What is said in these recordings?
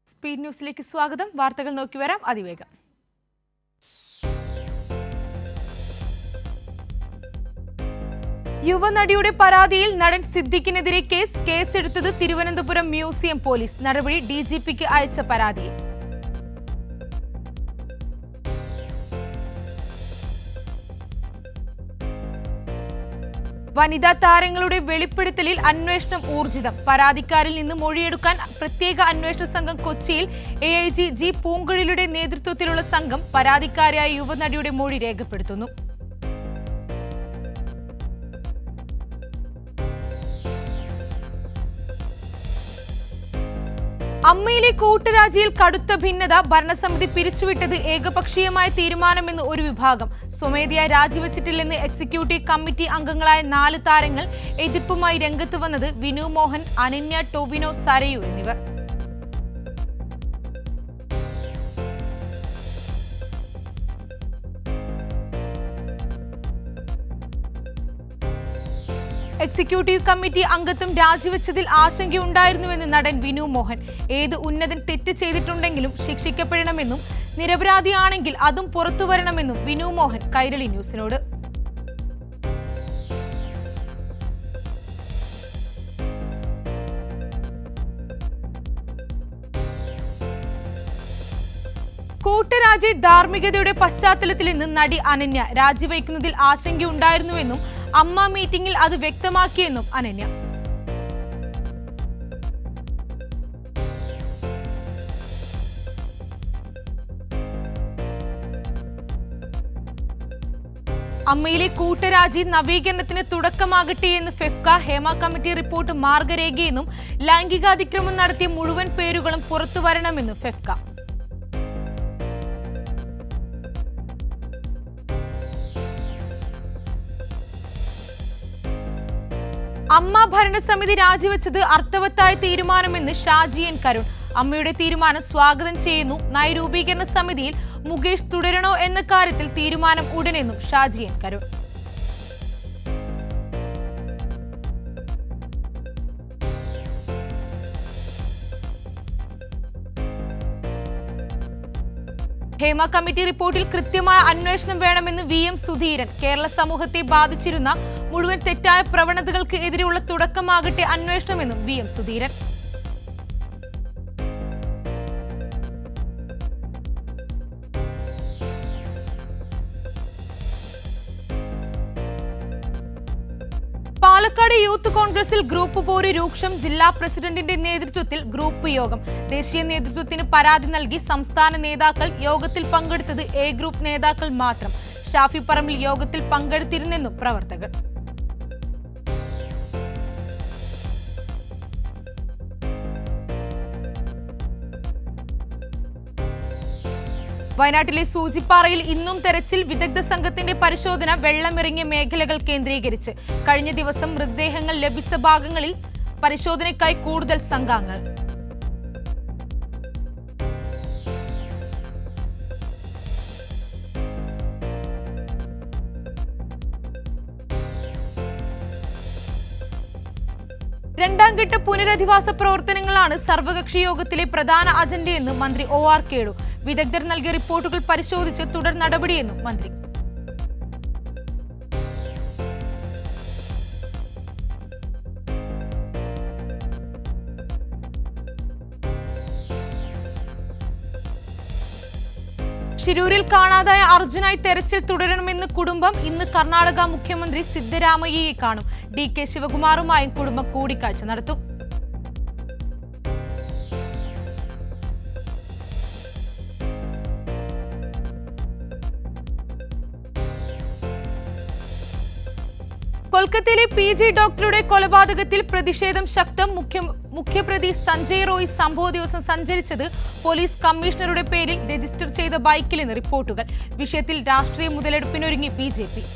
speed ന്യൂസിലേക്ക് സ്വാഗതം വാർത്തകൾ നോക്കി വരാം അതിവേഗം യുവനടിയുടെ പരാതിയിൽ നടൻ സിദ്ദിഖിനെതിരെ കേസ് കേസെടുത്തത് തിരുവനന്തപുരം മ്യൂസിയം പോലീസ് നടപടി ഡി ജി പിക്ക് അയച്ച പരാതിയിൽ വനിതാ താരങ്ങളുടെ വെളിപ്പെടുത്തലിൽ അന്വേഷണം ഊർജിതം പരാതിക്കാരിൽ നിന്ന് മൊഴിയെടുക്കാൻ പ്രത്യേക അന്വേഷണ സംഘം കൊച്ചിയിൽ എ ഐ ജി ജി പൂങ്കുഴലിയുടെ നേതൃത്വത്തിലുള്ള സംഘം പരാതിക്കാരിയായ യുവനടിയുടെ മൊഴി രേഖപ്പെടുത്തുന്നു അമ്മയിലെ കൂട്ടുരാജിയിൽ കടുത്ത ഭിന്നത ഭരണസമിതി പിരിച്ചുവിട്ടത് ഏകപക്ഷീയമായ തീരുമാനമെന്ന് ഒരു വിഭാഗം സ്വമേധയായി രാജിവെച്ചിട്ടില്ലെന്ന് എക്സിക്യൂട്ടീവ് കമ്മിറ്റി അംഗങ്ങളായ നാല് താരങ്ങൾ എതിർപ്പുമായി രംഗത്ത് വന്നത് വിനു മോഹൻ അനന്യ ടൊവിനോ സരയു എന്നിവർ എക്സിക്യൂട്ടീവ് കമ്മിറ്റി അംഗത്വം രാജിവെച്ചതിൽ ആശങ്കയുണ്ടായിരുന്നുവെന്ന് നടൻ വിനു മോഹൻ ഏത് ഉന്നതൻ തെറ്റ് ചെയ്തിട്ടുണ്ടെങ്കിലും ശിക്ഷിക്കപ്പെടണമെന്നും നിരപരാധിയാണെങ്കിൽ അതും പുറത്തുവരണമെന്നും വിനു മോഹൻ കൈരളി ന്യൂസിനോട് കൂട്ടരാജി ധാർമ്മികതയുടെ പശ്ചാത്തലത്തിൽ നിന്ന് നടി അനന്യ രാജിവെക്കുന്നതിൽ ആശങ്കയുണ്ടായിരുന്നുവെന്നും അമ്മ മീറ്റിംഗിൽ അത് വ്യക്തമാക്കിയെന്നും അനന്യ അമ്മയിലെ കൂട്ടരാജി നവീകരണത്തിന് തുടക്കമാകട്ടെ എന്ന് ഫെഫ്ക ഹേമ കമ്മിറ്റി റിപ്പോർട്ട് മാർഗരേഖയെന്നും ലൈംഗികാതിക്രമം നടത്തിയ മുഴുവൻ പേരുകളും പുറത്തുവരണമെന്നും ഫെഫ്ക അമ്മ ഭരണസമിതി രാജിവെച്ചത് അർത്ഥവത്തായ തീരുമാനമെന്ന് ഷാജി എൻ കരുൺ അമ്മയുടെ തീരുമാനം സ്വാഗതം ചെയ്യുന്നു നയരൂപീകരണ സമിതിയിൽ മുകേഷ് തുടരണോ എന്ന കാര്യത്തിൽ തീരുമാനം ഉടനെന്നും ഷാജി എൻ കരുൺ ഹേമ കമ്മിറ്റി റിപ്പോർട്ടിൽ കൃത്യമായ അന്വേഷണം വേണമെന്ന് വി എം സുധീരൻ കേരള സമൂഹത്തെ ബാധിച്ചിരുന്ന മുഴുവൻ തെറ്റായ പ്രവണതകൾക്ക് എതിരെയുള്ള തുടക്കമാകട്ടെ അന്വേഷണമെന്നും V M Sudheeran Palakkad youth കോൺഗ്രസിൽ ഗ്രൂപ്പ് പോര് രൂക്ഷം ജില്ലാ പ്രസിഡന്റിന്റെ നേതൃത്വത്തിൽ ഗ്രൂപ്പ് യോഗം ദേശീയ നേതൃത്വത്തിന് പരാതി നൽകി സംസ്ഥാന നേതാക്കൾ യോഗത്തിൽ പങ്കെടുത്തത് എ ഗ്രൂപ്പ് നേതാക്കൾ മാത്രം ഷാഫി പറമ്പിൽ യോഗത്തിൽ പങ്കെടുത്തിരുന്നെന്നും പ്രവർത്തകർ വയനാട്ടിലെ സൂചിപ്പാറയിൽ ഇന്നും തെരച്ചിൽ വിദഗ്ധ സംഘത്തിന്റെ പരിശോധന വെള്ളമിറങ്ങിയ മേഖലകൾ കേന്ദ്രീകരിച്ച് കഴിഞ്ഞ ദിവസം മൃതദേഹങ്ങൾ ലഭിച്ച ഭാഗങ്ങളിൽ പരിശോധനയ്ക്കായി കൂടുതൽ സംഘാംഗങ്ങൾ രണ്ടാം ഘട്ട പുനരധിവാസ പ്രവർത്തനങ്ങളാണ് സർവകക്ഷി യോഗത്തിലെ പ്രധാന അജണ്ടയെന്ന് മന്ത്രി ഒ ആർ കേളു വിദഗ്ധർ നൽകിയ റിപ്പോർട്ടുകൾ പരിശോധിച്ച് തുടർ നടപടിയെന്നും മന്ത്രി ഷിരൂരിൽ കാണാതായ അർജുനായി തെരച്ചിൽ തുടരണമെന്ന് കുടുംബം ഇന്ന് കർണാടക മുഖ്യമന്ത്രി സിദ്ധരാമയ്യയെ കാണും ഡി കെ ശിവകുമാറുമായും കുടുംബം കൂടിക്കാഴ്ച നടത്തും കൊൽക്കത്തയിലെ പി ജി ഡോക്ടറുടെ കൊലപാതകത്തിൽ പ്രതിഷേധം ശക്തം മുഖ്യ മുഖ്യപ്രതി സഞ്ജയ് റോയ് സംഭവ ദിവസം സഞ്ചരിച്ചത് പോലീസ് കമ്മീഷണറുടെ പേരിൽ രജിസ്റ്റർ ചെയ്ത ബൈക്കിലെന്ന് റിപ്പോർട്ടുകൾ വിഷയത്തിൽ രാഷ്ട്രീയ മുതലെടുപ്പിനൊരുങ്ങി ബി ജെ പി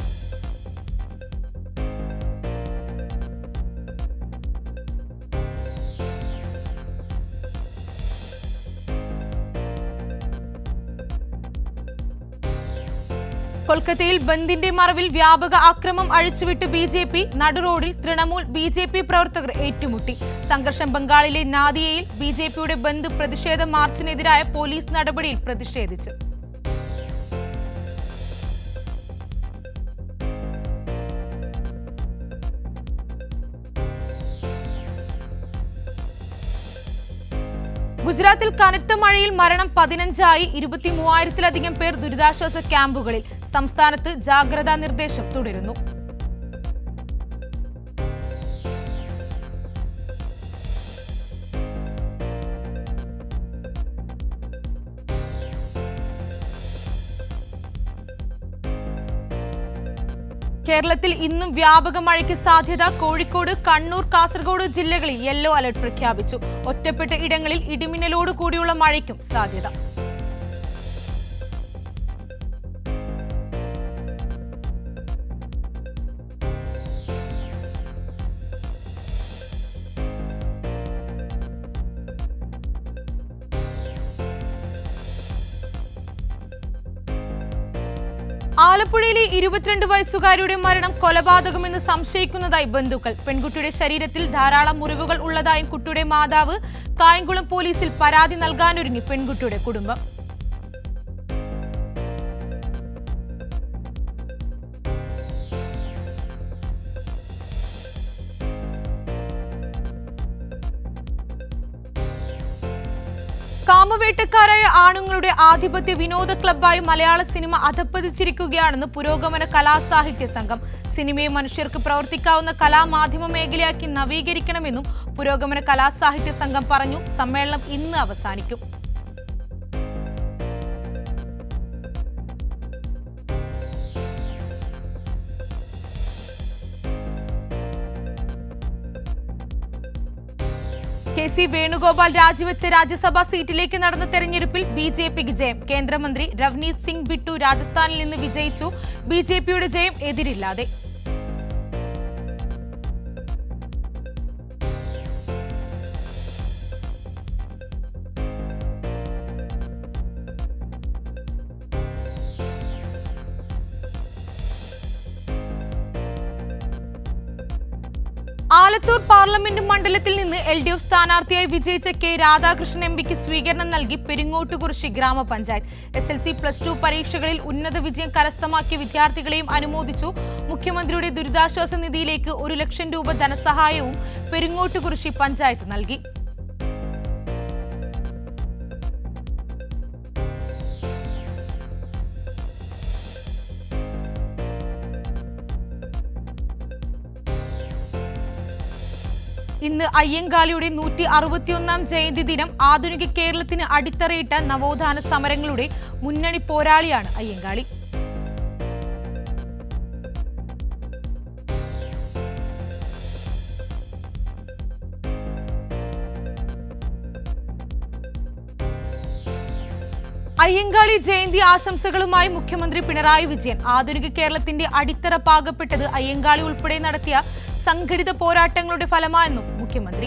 കൊൽക്കത്തയിൽ ബന്ദിന്റെ മറവിൽ വ്യാപക ആക്രമം അഴിച്ചുവിട്ട് ബി ജെ പി നടുറോഡിൽ തൃണമൂൽ ബി ജെ പി പ്രവർത്തകർ ഏറ്റുമുട്ടി സംഘർഷം ബംഗാളിലെ നാദിയയിൽ ബി ജെ പിയുടെ ബന്ദ് പ്രതിഷേധ മാർച്ചിനെതിരായ പോലീസ് നടപടിയിൽ പ്രതിഷേധിച്ചു ഗുജറാത്തിൽ കനത്ത മഴയിൽ മരണം പതിനഞ്ചായി ഇരുപത്തി മൂവായിരത്തിലധികം പേർ ദുരിതാശ്വാസ ക്യാമ്പുകളിൽ സംസ്ഥാനത്ത് ജാഗ്രതാ നിർദ്ദേശം തുടരുന്നു കേരളത്തിൽ ഇന്നും വ്യാപക മഴയ്ക്ക് സാധ്യത കോഴിക്കോട് കണ്ണൂർ കാസർഗോഡ് ജില്ലകളിൽ യെല്ലോ അലർട്ട് പ്രഖ്യാപിച്ചു ഒറ്റപ്പെട്ട ഇടങ്ങളിൽ ഇടിമിന്നലോട് കൂടിയുള്ള മഴയ്ക്കും സാധ്യത ആലപ്പുഴയിലെ ഇരുപത്തിരണ്ട് വയസ്സുകാരിയുടെ മരണം കൊലപാതകമെന്ന് സംശയിക്കുന്നതായി ബന്ധുക്കൾ പെൺകുട്ടിയുടെ ശരീരത്തിൽ ധാരാളം മുറിവുകൾ ഉള്ളതായും കുട്ടിയുടെ മാതാവ് കായംകുളം പോലീസിൽ പരാതി നൽകാനൊരുങ്ങി പെൺകുട്ടിയുടെ കുടുംബം കാമവേട്ടക്കാരായ ആണുങ്ങളുടെ ആധിപത്യ വിനോദ ക്ലബ്ബായി മലയാള സിനിമ അധപ്പതിച്ചിരിക്കുകയാണെന്ന് പുരോഗമന കലാസാഹിത്യ സംഘം സിനിമയെ മനുഷ്യർക്ക് പ്രവർത്തിക്കാവുന്ന കലാമാധ്യമ മേഖലയാക്കി നവീകരിക്കണമെന്നും പുരോഗമന കലാസാഹിത്യ സംഘം പറഞ്ഞു സമ്മേളനം ഇന്ന് അവസാനിക്കും കെ സി വേണുഗോപാൽ രാജിവെച്ച രാജ്യസഭാ സീറ്റിലേക്ക് നടന്ന തെരഞ്ഞെടുപ്പിൽ ബി ജെ പിക്ക് ജയം കേന്ദ്രമന്ത്രി രവ്നീത് സിംഗ് ബിട്ടു രാജസ്ഥാനിൽ നിന്ന് വിജയിച്ചു ബി ജെ പിയുടെ ജയം എതിരില്ലാതെ ആലത്തൂർ പാർലമെന്റ് മണ്ഡലത്തിൽ നിന്ന് എൽ ഡി എഫ് സ്ഥാനാർത്ഥിയായി വിജയിച്ച കെ രാധാകൃഷ്ണൻ എം പിക്ക് സ്വീകരണം നൽകി പെരിങ്ങോട്ടുകുറിശി ഗ്രാമപഞ്ചായത്ത് S L C plus two പരീക്ഷകളിൽ ഉന്നത വിജയം കരസ്ഥമാക്കിയ വിദ്യാർത്ഥികളെയും അനുമോദിച്ചു മുഖ്യമന്ത്രിയുടെ ദുരിതാശ്വാസ നിധിയിലേക്ക് ഒരു ലക്ഷം രൂപ ധനസഹായവും പെരിങ്ങോട്ടുകുറിശി പഞ്ചായത്ത് നൽകി ഇന്ന് അയ്യങ്കാളിയുടെ നൂറ്റി അറുപത്തിയൊന്നാം ജയന്തി ദിനം ആധുനിക കേരളത്തിന് അടിത്തറയിട്ട നവോത്ഥാന സമരങ്ങളുടെ മുന്നണി പോരാളിയാണ് അയ്യങ്കാളി അയ്യങ്കാളി ജയന്തി ആശംസകളുമായി മുഖ്യമന്ത്രി പിണറായി വിജയൻ ആധുനിക കേരളത്തിന്റെ അടിത്തറ പാകപ്പെട്ടത് അയ്യങ്കാളി ഉൾപ്പെടെ നടത്തിയ സംഘടിത പോരാട്ടങ്ങളുടെ ഫലമായെന്നും മുഖ്യമന്ത്രി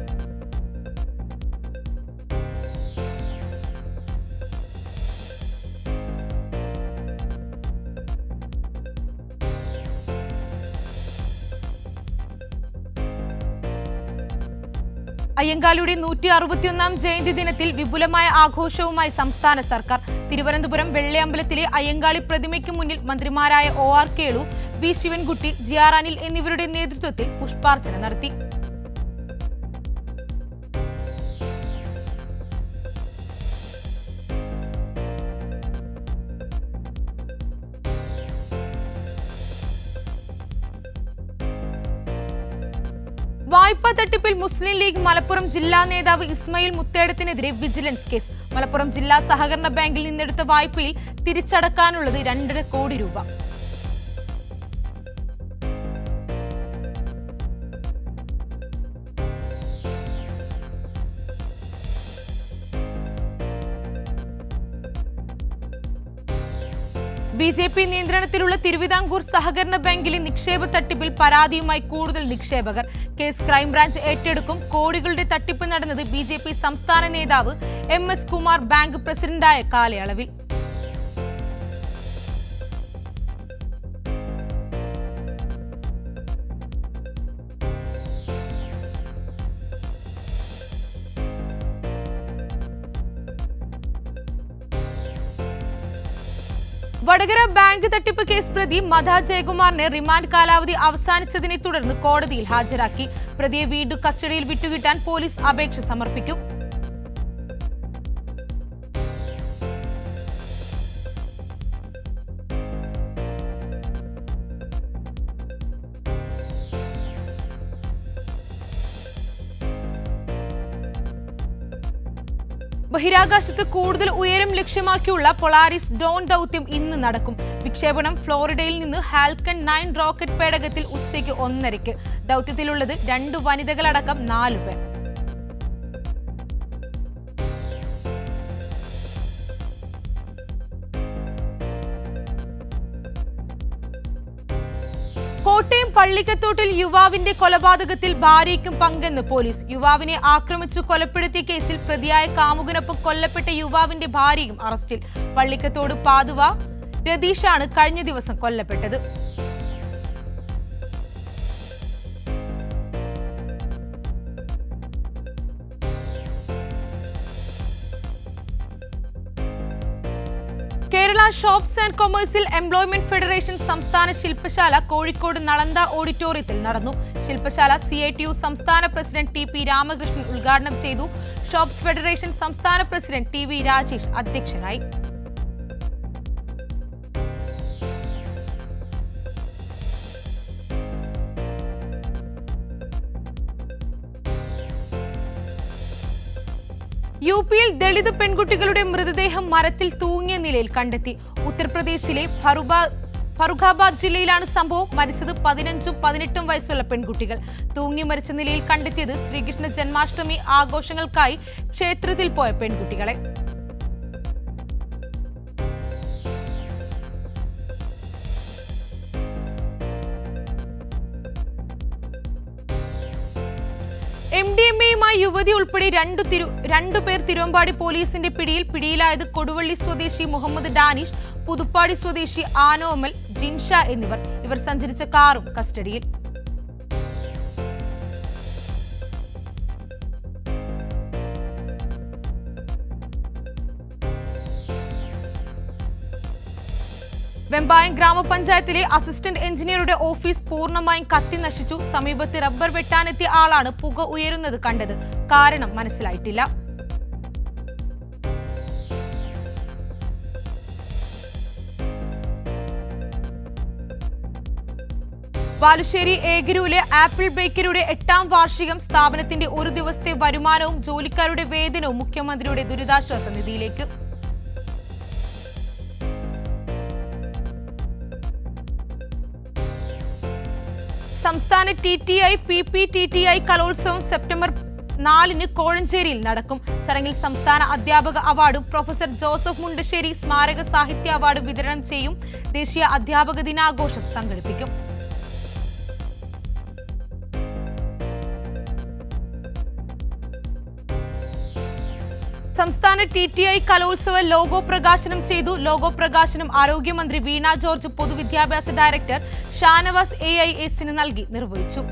അയ്യങ്കാളിയുടെ നൂറ്റി അറുപത്തിയൊന്നാം ജയന്തി ദിനത്തിൽ വിപുലമായ ആഘോഷവുമായി സംസ്ഥാന സർക്കാർ തിരുവനന്തപുരം വെള്ളയമ്പലത്തിലെ അയ്യങ്കാളി പ്രതിമയ്ക്ക് മുന്നിൽ മന്ത്രിമാരായ O R Kelu V Sivankutty G R Anil എന്നിവരുടെ നേതൃത്വത്തിൽ പുഷ്പാർച്ചന നടത്തി വായ്പാ തട്ടിപ്പിൽ മുസ്ലിം ലീഗ് മലപ്പുറം ജില്ലാ നേതാവ് ഇസ്മയിൽ മുത്തേടത്തിനെതിരെ വിജിലൻസ് കേസ് മലപ്പുറം ജില്ലാ സഹകരണ ബാങ്കിൽ നിന്നെടുത്ത വായ്പയിൽ തിരിച്ചടക്കാനുള്ളത് രണ്ടര കോടി രൂപ ബി ജെ പി നിയന്ത്രണത്തിലുള്ള തിരുവിതാംകൂർ സഹകരണ ബാങ്കിലെ നിക്ഷേപ തട്ടിപ്പിൽ പരാതിയുമായി കൂടുതൽ നിക്ഷേപകർ കേസ് ക്രൈംബ്രാഞ്ച് ഏറ്റെടുക്കും കോടികളുടെ തട്ടിപ്പ് നടന്നത് ബി ജെ പി സംസ്ഥാന നേതാവ് എം എസ് കുമാർ ബാങ്ക് പ്രസിഡന്റായ കാലയളവിൽ വടകര ബാങ്ക് തട്ടിപ്പ് കേസ് പ്രതി മധ ജയകുമാറിനെ റിമാൻഡ് കാലാവധി അവസാനിച്ചതിനെ തുടർന്ന് കോടതിയിൽ ഹാജരാക്കി പ്രതിയെ വീണ്ടും കസ്റ്റഡിയിൽ വിട്ടുകിട്ടാൻ പോലീസ് അപേക്ഷ സമർപ്പിക്കും ബഹിരാകാശത്ത് കൂടുതൽ ഉയരം ലക്ഷ്യമാക്കിയുള്ള പൊളാരിസ് ഡോൺ ദൗത്യം ഇന്ന് നടക്കും വിക്ഷേപണം ഫ്ലോറിഡയിൽ നിന്ന് ഹാൽക്കൺ നയൻ റോക്കറ്റ് പേടകത്തിൽ ഉച്ചയ്ക്ക് ഒന്നരയ്ക്ക് ദൗത്യത്തിലുള്ളത് രണ്ട് വനിതകളടക്കം നാലു പേർ കോട്ടയം പള്ളിക്കത്തോട്ടിൽ യുവാവിന്റെ കൊലപാതകത്തിൽ ഭാര്യയ്ക്കും പങ്കെന്ന് പോലീസ് യുവാവിനെ ആക്രമിച്ചു കൊലപ്പെടുത്തിയ കേസിൽ പ്രതിയായ കാമുകനൊപ്പം കൊല്ലപ്പെട്ട യുവാവിന്റെ ഭാര്യയും അറസ്റ്റിൽ പള്ളിക്കത്തോട് പാതുവ രതീഷാണ് കഴിഞ്ഞ ദിവസം കൊല്ലപ്പെട്ടത് Kerala shops and commercial employment federation സംസ്ഥാന ശില്പശാല കോഴിക്കോട് നളന്ത ഓഡിറ്റോറിയത്തിൽ നടന്നു ശില്പശാല സി ഐ ടി യു സംസ്ഥാന പ്രസിഡന്റ് ടി പി രാമകൃഷ്ണൻ ഉദ്ഘാടനം ചെയ്തു ഷോപ്സ് ഫെഡറേഷൻ സംസ്ഥാന പ്രസിഡന്റ് ടി വി രാജേഷ് അധ്യക്ഷനായി യു പിയിൽ ദളിത് പെൺകുട്ടികളുടെ മൃതദേഹം മരത്തിൽ തൂങ്ങിയ നിലയിൽ കണ്ടെത്തി ഉത്തർപ്രദേശിലെ ഫറുബ ഫറുഖാബാദ് ജില്ലയിലാണ് സംഭവം മരിച്ചത് പതിനഞ്ചും പതിനെട്ടും വയസ്സുള്ള പെൺകുട്ടികൾ തൂങ്ങി മരിച്ച നിലയിൽ കണ്ടെത്തിയത് ശ്രീകൃഷ്ണ ജന്മാഷ്ടമി ആഘോഷങ്ങൾക്കായി ക്ഷേത്രത്തിൽ പോയ പെൺകുട്ടികളെ എം ഡി എം എയുമായി യുവതി ഉൾപ്പെടെ രണ്ടു തിരു രണ്ടുപേർ തിരുവമ്പാടി പോലീസിന്റെ പിടിയിൽ പിടിയിലായത് കൊടുവള്ളി സ്വദേശി മുഹമ്മദ് ഡാനിഷ് പുതുപ്പാടി സ്വദേശി ആനോമൽ ജിൻഷ എന്നിവർ ഇവർ സഞ്ചരിച്ച കാറും കസ്റ്റഡിയിൽ വെമ്പായം ഗ്രാമപഞ്ചായത്തിലെ അസിസ്റ്റന്റ് എഞ്ചിനീയറുടെ ഓഫീസ് പൂർണ്ണമായും കത്തി നശിച്ചു സമീപത്ത് റബ്ബർ വെട്ടാനെത്തിയ ആളാണ് പുക ഉയരുന്നത് കണ്ടത് കാരണം മനസ്സിലായിട്ടില്ല ബാലുശ്ശേരി ഏഗരൂലെ ആപ്പിൾ ബേക്കറിയുടെ എട്ടാം വാർഷികം സ്ഥാപനത്തിന്റെ ഒരു ദിവസത്തെ വരുമാനവും ജോലിക്കാരുടെ വേതനവും മുഖ്യമന്ത്രിയുടെ ദുരിതാശ്വാസ നിധിയിലേക്ക് സംസ്ഥാന T T I P P T T I കലോത്സവം സെപ്റ്റംബർ നാലിന് കോഴഞ്ചേരിയിൽ നടക്കും ചടങ്ങിൽ സംസ്ഥാന അധ്യാപക അവാർഡും പ്രൊഫസർ ജോസഫ് മുണ്ടശ്ശേരി സ്മാരക സാഹിത്യ അവാർഡ് വിതരണം ചെയ്യും ദേശീയ അധ്യാപക ദിനാഘോഷം സംഘടിപ്പിക്കും സംസ്ഥാന ടി ടി ഐ കലോത്സവ ലോഗോ പ്രകാശനം ചെയ്തു ലോഗോ പ്രകാശനം ആരോഗ്യമന്ത്രി വീണ ജോർജ് പൊതുവിദ്യാഭ്യാസ ഡയറക്ടർ ഷാനവാസ് എ ഐ എസിന് നൽകി നിർവഹിച്ചു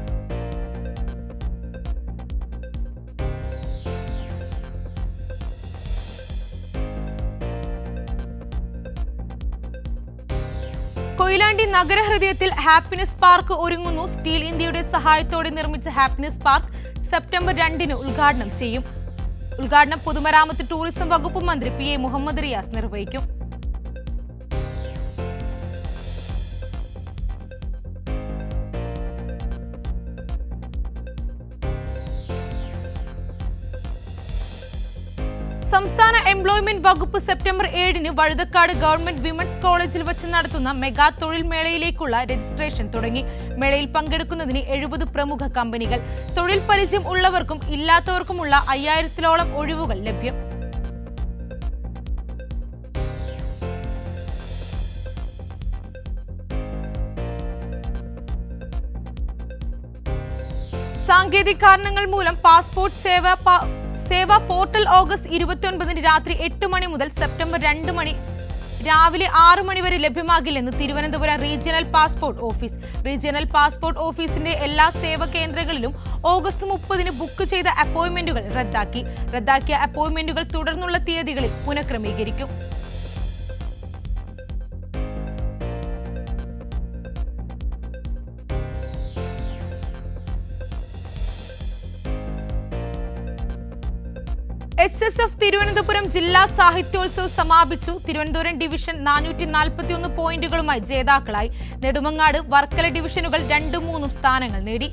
കൊയിലാണ്ടി നഗരഹൃദയത്തിൽ ഹാപ്പിനെസ് പാർക്ക് ഒരുങ്ങുന്നു സ്റ്റീൽ ഇന്ത്യയുടെ സഹായത്തോടെ നിർമ്മിച്ച ഹാപ്പിനെസ് പാർക്ക് സെപ്റ്റംബർ രണ്ടിന് ഉദ്ഘാടനം ചെയ്യും ഉദ്ഘാടനം പൊതുമരാമത്ത് ടൂറിസം വകുപ്പ് മന്ത്രി പി എ മുഹമ്മദ് റിയാസ് നിർവഹിക്കും സംസ്ഥാന എംപ്ലോയ്മെന്റ് വകുപ്പ് സെപ്റ്റംബർ ഏഴിന് വഴുതക്കാട് ഗവൺമെന്റ് വിമൻസ് കോളേജിൽ വെച്ച് നടത്തുന്ന മെഗാ തൊഴിൽ മേളയിലേക്കുള്ള രജിസ്ട്രേഷൻ തുടങ്ങി മേളയിൽ പങ്കെടുക്കുന്നതിന് എഴുപത് പ്രമുഖ കമ്പനികൾ തൊഴിൽ പരിചയം ഉള്ളവർക്കും ഇല്ലാത്തവർക്കുമുള്ള അയ്യായിരത്തിലോളം ഒഴിവുകൾ ലഭ്യം സാങ്കേതിക കാരണങ്ങൾ മൂലം പാസ്പോർട്ട് സേവ പ- സേവാ പോർട്ടൽ ഓഗസ്റ്റ് ഇരുപത്തിയൊൻപതിന് രാത്രി എട്ട് മണി മുതൽ സെപ്റ്റംബർ രണ്ട് മണി രാവിലെ ആറ് മണി വരെ ലഭ്യമാകില്ലെന്ന് Thiruvananthapuram regional passport office regional passport ഓഫീസിന്റെ എല്ലാ സേവ കേന്ദ്രങ്ങളിലും ഓഗസ്റ്റ് മുപ്പതിന് ബുക്ക് ചെയ്ത അപ്പോയിന്റ്മെന്റുകൾ റദ്ദാക്കി റദ്ദാക്കിയ അപ്പോയിന്റ്മെന്റുകൾ തുടർന്നുള്ള തീയതികളിൽ പുനഃക്രമീകരിക്കും എസ് എസ് എഫ് തിരുവനന്തപുരം ജില്ലാ സാഹിത്യോത്സവ് സമാപിച്ചു തിരുവനന്തപുരം ഡിവിഷൻ നാനൂറ്റി നാൽപ്പത്തിയൊന്ന് പോയിന്റുകളുമായി ജേതാക്കളായി നെടുമങ്ങാട് വർക്കല ഡിവിഷനുകൾ രണ്ടും മൂന്നും സ്ഥാനങ്ങൾ നേടി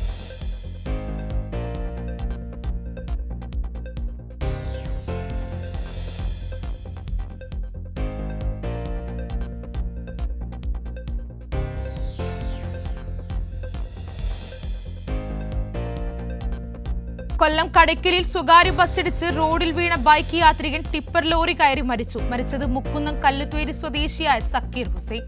കൊല്ലം കടയ്ക്കലിൽ സ്വകാര്യ ബസ്സിടിച്ച് റോഡിൽ വീണ ബൈക്ക് യാത്രികൻ ടിപ്പർ ലോറി കയറി മരിച്ചു മരിച്ചത് മുക്കുന്നം കല്ലുത്തേരി സ്വദേശിയായ സക്കീർ ഹുസൈൻ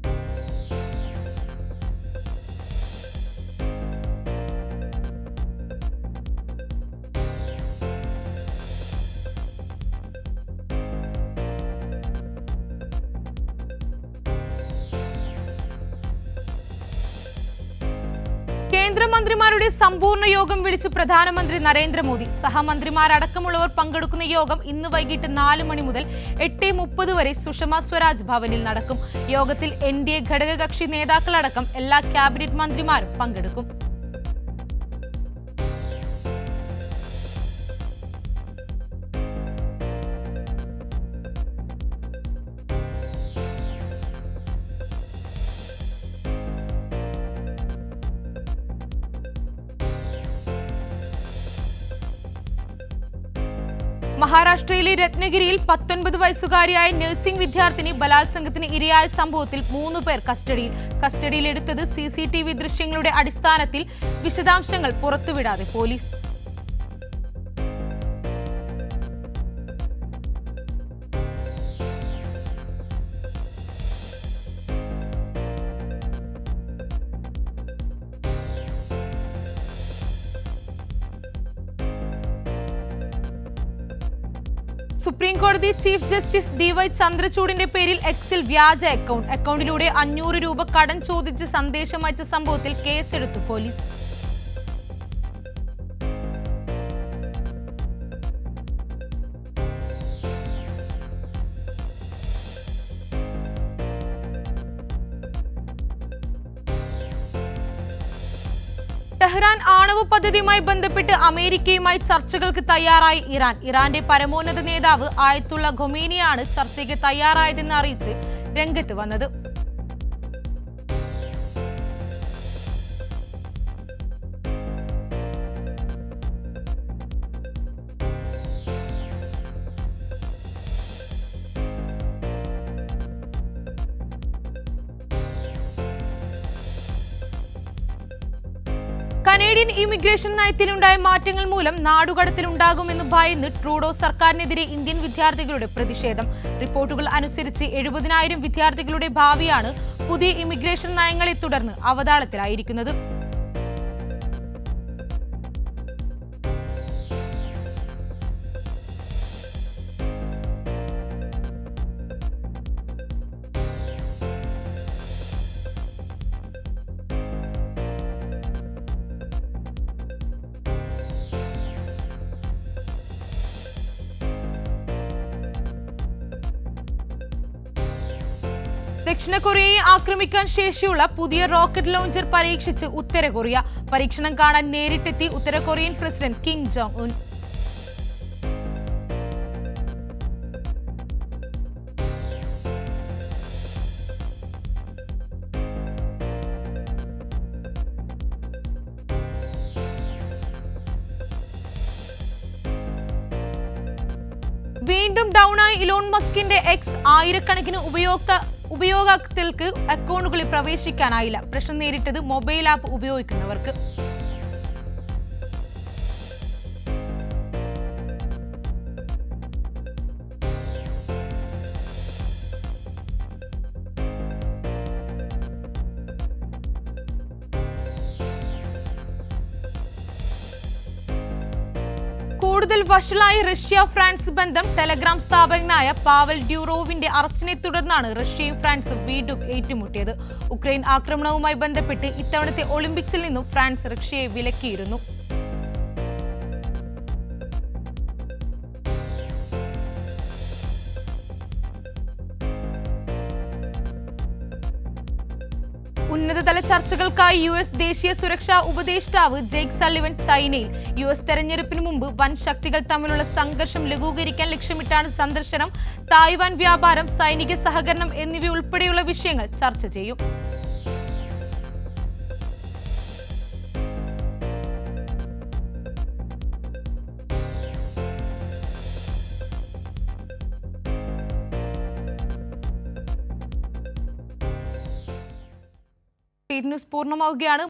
കേന്ദ്രമന്ത്രിമാരുടെ സമ്പൂർണ്ണ യോഗം വിളിച്ച് പ്രധാനമന്ത്രി നരേന്ദ്രമോദി സഹമന്ത്രിമാരടക്കമുള്ളവർ പങ്കെടുക്കുന്ന യോഗം ഇന്ന് വൈകിട്ട് നാല് മണി മുതൽ എട്ട് മുപ്പത് വരെ സുഷമ സ്വരാജ് ഭവനിൽ നടക്കും യോഗത്തിൽ എൻ ഡി എ ഘടകകക്ഷി നേതാക്കളടക്കം എല്ലാ ക്യാബിനറ്റ് മന്ത്രിമാരും പങ്കെടുക്കും മഹാരാഷ്ട്രയിലെ രത്നഗിരിയിൽ പത്തൊൻപത് വയസ്സുകാരിയായ നഴ്സിംഗ് വിദ്യാർത്ഥിനി ബലാത്സംഗത്തിന് ഇരയായ സംഭവത്തിൽ മൂന്ന് പേർ കസ്റ്റഡിയിൽ കസ്റ്റഡിയിലെടുത്തത് സി സി ടി വി ദൃശ്യങ്ങളുടെ അടിസ്ഥാനത്തിൽ വിശദാംശങ്ങൾ പുറത്തുവിടാതെ പോലീസ് സുപ്രീം കോടതി ചീഫ് ജസ്റ്റിസ് ഡി വൈ ചന്ദ്രചൂഡിന്റെ പേരിൽ എക്സിൽ വ്യാജ അക്കൗണ്ട് അക്കൗണ്ടിലൂടെ അഞ്ഞൂറ് രൂപ കടം ചോദിച്ച് സന്ദേശം അയച്ച സംഭവത്തിൽ കേസെടുത്തു പോലീസ് ടെഹ്റാൻ ആണവ പദ്ധതിയുമായി ബന്ധപ്പെട്ട് അമേരിക്കയുമായി ചർച്ചകൾക്ക് തയ്യാറായി ഇറാൻ ഇറാന്റെ പരമോന്നത നേതാവ് ആയത്തുള്ള ഖൊമേനിയാണ് ചർച്ചയ്ക്ക് തയ്യാറായതെന്ന് അറിയിച്ച് രംഗത്ത് വന്നത് കനേഡിയൻ ഇമിഗ്രേഷൻ നയത്തിലുണ്ടായ മാറ്റങ്ങൾ മൂലം നാടുകടത്തിലുണ്ടാകുമെന്ന് ഭയന്ന് ട്രൂഡോ സർക്കാരിനെതിരെ ഇന്ത്യൻ വിദ്യാർത്ഥികളുടെ പ്രതിഷേധം റിപ്പോർട്ടുകൾ അനുസരിച്ച് എഴുപതിനായിരം വിദ്യാർത്ഥികളുടെ ഭാവിയാണ് പുതിയ ഇമിഗ്രേഷൻ നയങ്ങളെ തുടർന്ന് അവതാളത്തിലായിരിക്കുന്നത് ദക്ഷിണ കൊറിയയെ ആക്രമിക്കാൻ ശേഷിയുള്ള പുതിയ റോക്കറ്റ് ലോഞ്ചർ പരീക്ഷിച്ച് ഉത്തര കൊറിയ പരീക്ഷണം കാണാൻ നേരിട്ടെത്തി ഉത്തര Korean president Kim Jong Un വീണ്ടും ഡൗണായി ഇലോൺ മസ്കിന്റെ എക്സ് ആയിരക്കണക്കിന് ഉപയോക്ത ഉപയോക്താക്കൾക്ക് അക്കൗണ്ടുകളിൽ പ്രവേശിക്കാനായില്ല പ്രശ്നം നേരിട്ടത് മൊബൈൽ ആപ്പ് ഉപയോഗിക്കുന്നവർക്ക് കൂടുതൽ വഷളായ റഷ്യ ഫ്രാൻസ് ബന്ധം ടെലഗ്രാം സ്ഥാപകനായ പാവൽ ഡ്യൂറോവിന്റെ അറസ്റ്റിനെ തുടർന്നാണ് റഷ്യയും ഫ്രാൻസും വീണ്ടും ഏറ്റുമുട്ടിയത് ഉക്രൈൻ ആക്രമണവുമായി ബന്ധപ്പെട്ട് ഇത്തവണത്തെ ഒളിമ്പിക്സിൽ നിന്നും ഫ്രാൻസ് റഷ്യയെ വിലക്കിയിരുന്നു ഉന്നതതല ചർച്ചകൾക്കായി യു എസ് ദേശീയ സുരക്ഷാ ഉപദേഷ്ടാവ് ജെയ്ക് സള്ളിവൻ ചൈനയിൽ യു എസ് തെരഞ്ഞെടുപ്പിന് മുമ്പ് വൻ ശക്തികൾ തമ്മിലുള്ള സംഘർഷം ലഘൂകരിക്കാൻ ലക്ഷ്യമിട്ടാണ് സന്ദർശനം തായ്വാൻ വ്യാപാരം സൈനിക സഹകരണം എന്നിവയുൾപ്പെടെയുള്ള വിഷയങ്ങൾ ചർച്ച ചെയ്യും ന്യൂസ് പൂർണ്ണമാവുകയാണ്